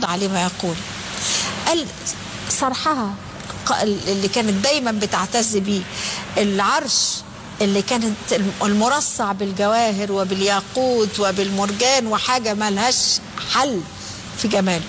رد عليه ما يقول قال صرحها ق- اللي كانت دايما بتعتز بيه العرش اللي كانت المرصع بالجواهر وبالياقوت وبالمرجان وحاجة ملهاش حل في جماله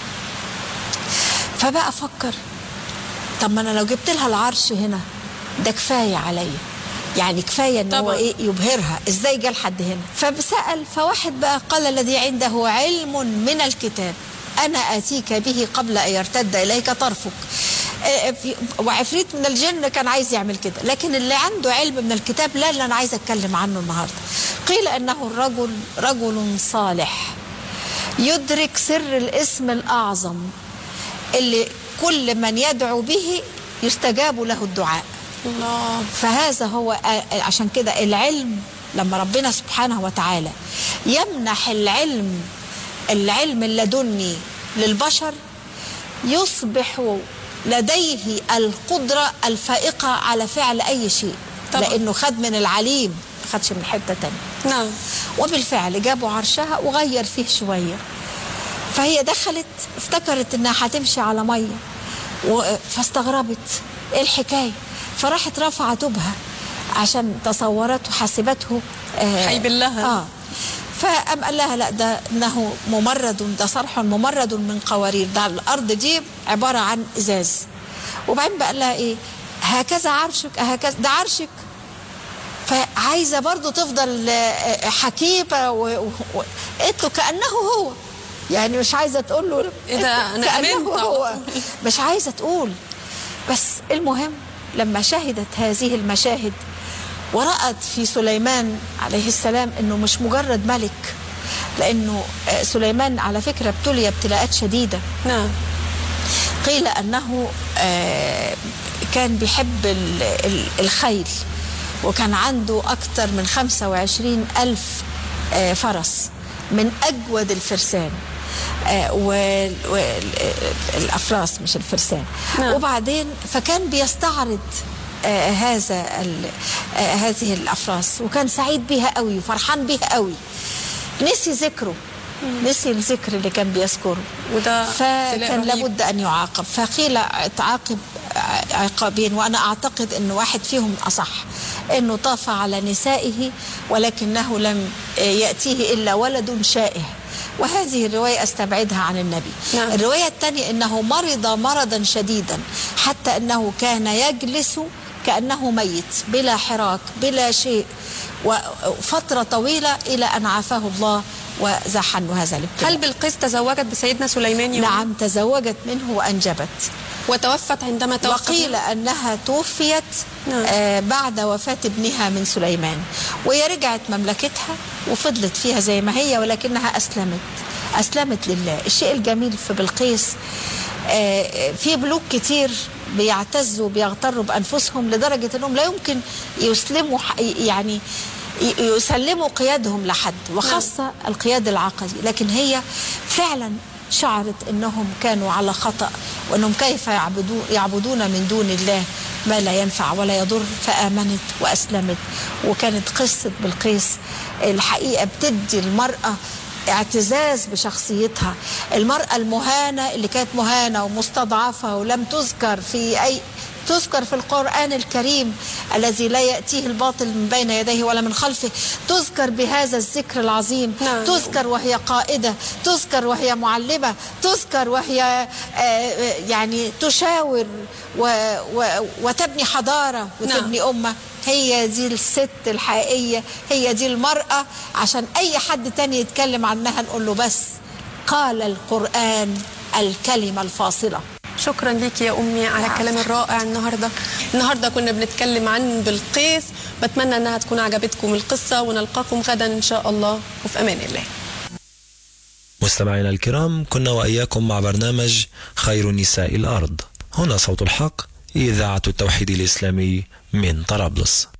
فبقى أفكر طب ما أنا لو جبت لها العرش هنا ده كفاية عليا يعني كفاية ان هو طبعاً. ايه يبهرها ازاي جه لحد هنا فسأل فواحد بقى قال الذي عنده علم من الكتاب انا اتيك به قبل ان يرتد اليك طرفك آه، في- وعفريت من الجن كان عايز يعمل كده لكن اللي عنده علم من الكتاب لا اللي انا عايز اتكلم عنه النهارده قيل انه الرجل رجل صالح يدرك سر الاسم الاعظم اللي كل من يدعو به يستجاب له الدعاء الله فهذا هو آه، عشان كده العلم لما ربنا سبحانه وتعالى يمنح العلم العلم اللدني للبشر يصبح لديه القدرة الفائقة على فعل أي شيء طبعا. لأنه خد من العليم ما خدش من حتة تانية نعم وبالفعل جابوا عرشها وغير فيه شوية فهي دخلت افتكرت انها هتمشي على ميه و- فاستغربت ايه الحكايه فراحت رافعه توبها عشان تصورته حسبته آه هيبلها. اه فقام قال لها لا ده انه ممرد ده صرح ممرد من قوارير ده الارض دي عباره عن ازاز وبعدين بقى قال لها ايه هكذا عرشك هكذا ده عرشك فعايزه برضو تفضل آه، حكيمه و... و... و... قلت له كانه هو يعني مش عايزه تقول له إيه ده؟ أنا كأنه آمنت. هو مش عايزه تقول بس المهم لما شهدت هذه المشاهد ورأت في سليمان عليه السلام انه مش مجرد ملك لانه آه، سليمان على فكره ابتلي ابتلاءات شديده نعم قيل أنه آه، كان بيحب ال- ال- الخيل وكان عنده أكثر من 25 ألف آه، فرس من أجود الفرسان والأفراس مش الفرسان نعم. وبعدين فكان بيستعرض آه، هذا ال- آه، هذه الأفراس وكان سعيد بها قوي وفرحان بها قوي نسي ذكره نسي الذكر اللي كان بيذكره وده فكان ابتلاء رهيب. لابد ان يعاقب فقيل تعاقب عقابين وانا اعتقد ان واحد فيهم اصح انه طاف على نسائه ولكنه لم ياتيه الا ولد شائه وهذه الروايه استبعدها عن النبي نعم. الروايه الثانيه انه مرض مرضا شديدا حتى انه كان يجلس كانه ميت بلا حراك بلا شيء وفتره طويله الى ان عافاه الله وزاح عنه هذا الابتلاء هل بلقيس تزوجت بسيدنا سليمان يوم نعم تزوجت منه وأنجبت وتوفت عندما توفت وقيل أنها توفيت نعم. آه بعد وفاة ابنها من سليمان وهي رجعت مملكتها وفضلت فيها زي ما هي ولكنها أسلمت أسلمت لله الشيء الجميل في بلقيس آه في ملوك كتير بيعتزوا وبيغتروا بأنفسهم لدرجة أنهم لا يمكن يسلموا ح- يعني ي- يسلموا قيادهم لحد وخاصة القياد العقدي لكن هي فعلا شعرت انهم كانوا على خطأ وانهم كيف يعبدون يعبدون من دون الله ما لا ينفع ولا يضر فآمنت وأسلمت وكانت قصة بلقيس الحقيقة بتدي المرأة اعتزاز بشخصيتها المرأة المهانة اللي كانت مهانة ومستضعفة ولم تذكر في أي تذكر في القرآن الكريم الذي لا يأتيه الباطل من بين يديه ولا من خلفه تذكر بهذا الذكر العظيم نعم. تذكر وهي قائدة تذكر وهي معلمة تذكر وهي آه، آه، يعني تشاور و- و- وتبني حضارة وتبني أمة هي دي الست الحقيقية هي دي المرأة عشان أي حد تاني يتكلم عنها نقول له بس قال القرآن الكلمة الفاصلة شكرا ليك يا امي على الكلام الرائع النهارده النهارده كنا بنتكلم عن بلقيس بتمنى انها تكون عجبتكم القصه ونلقاكم غدا ان شاء الله وفي امان الله مستمعينا الكرام كنا وإياكم مع برنامج خير نساء الأرض هنا صوت الحق إذاعة التوحيد الإسلامي من طرابلس